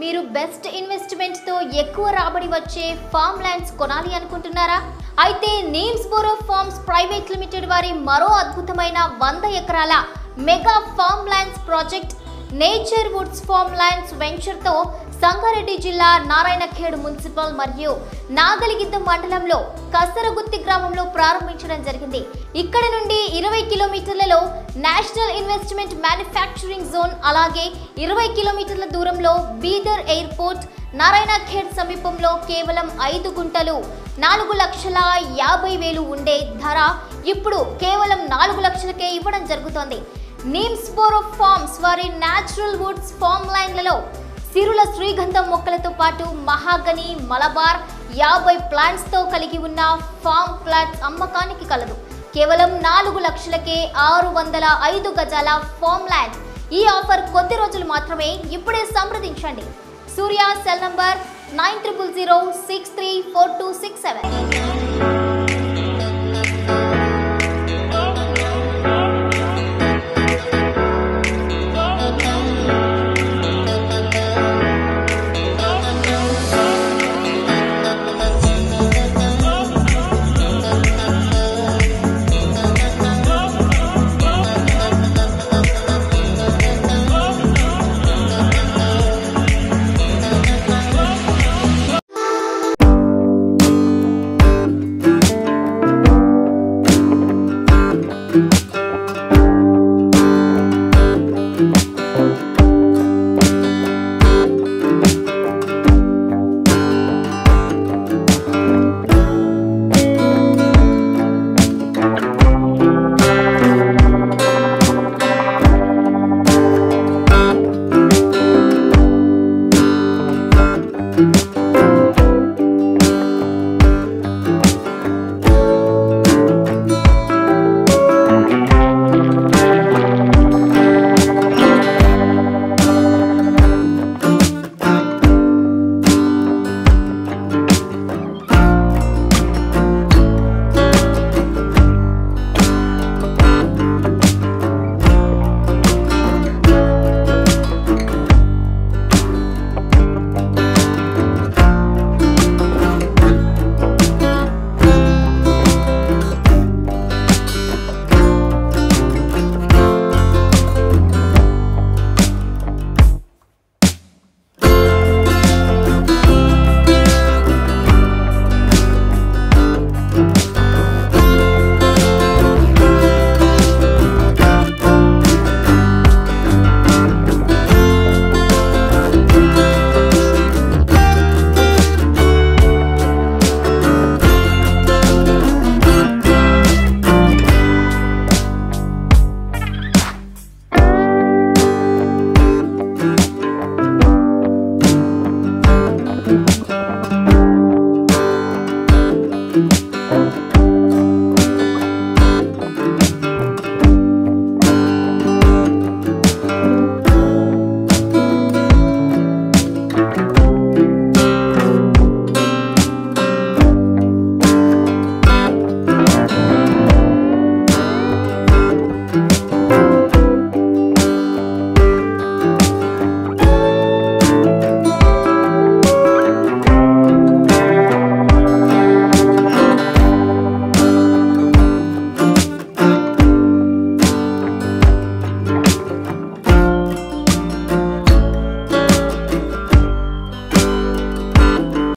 మీరు బెస్ట్ ఇన్వెస్ట్మెంట్తో ఎక్కువ రాబడి వచ్చే ఫామ్ ల్యాండ్స్ కొనాలి అనుకుంటున్నారా అయితే Neems Boro farms private limited వారి మరో అద్భుతమైన వంద ఎకరాల mega farm lands project nature woods farm lands వెంచర్తో సంగారెడ్డి జిల్లా నారాయణఖేడ్ మున్సిపల్ మరియు నాగలిగిద్ద మండలంలో కసరగుత్తి గ్రామంలో ప్రారంభించడం జరిగింది ఇక్కడ నుండి ఇరవై కిలోమీటర్లలో నేషనల్ ఇన్వెస్ట్మెంట్ మ్యానుఫ్యాక్చరింగ్ జోన్ అలాగే ఇరవై కిలోమీటర్ల దూరంలో బీదర్ ఎయిర్పోర్ట్ నారాయణఖేడ్ సమీపంలో కేవలం ఐదు గుంటలు నాలుగు లక్షల యాభై వేలు ఉండే ధర ఇప్పుడు కేవలం నాలుగు లక్షలకే ఇవ్వడం జరుగుతోంది నీమ్స్ బోరో ఫార్మ్స్ వారి న్యాచురల్ వుడ్స్ ఫార్మ్ లైన్లలో సిరుల శ్రీగంధం మొక్కలతో పాటు మహాగని మలబార్ యాభై ప్లాంట్స్తో కలిగి ఉన్న ఫామ్ ప్లాట్స్ అమ్మకానికి కలదు కేవలం నాలుగు లక్షలకే ఆరు వందల ఐదు గజాల ఫామ్ ల్యాండ్ ఈ ఆఫర్ కొద్ది రోజులు మాత్రమే ఇప్పుడే సంప్రదించండి Surya cell number nine triple zero six three four two six seven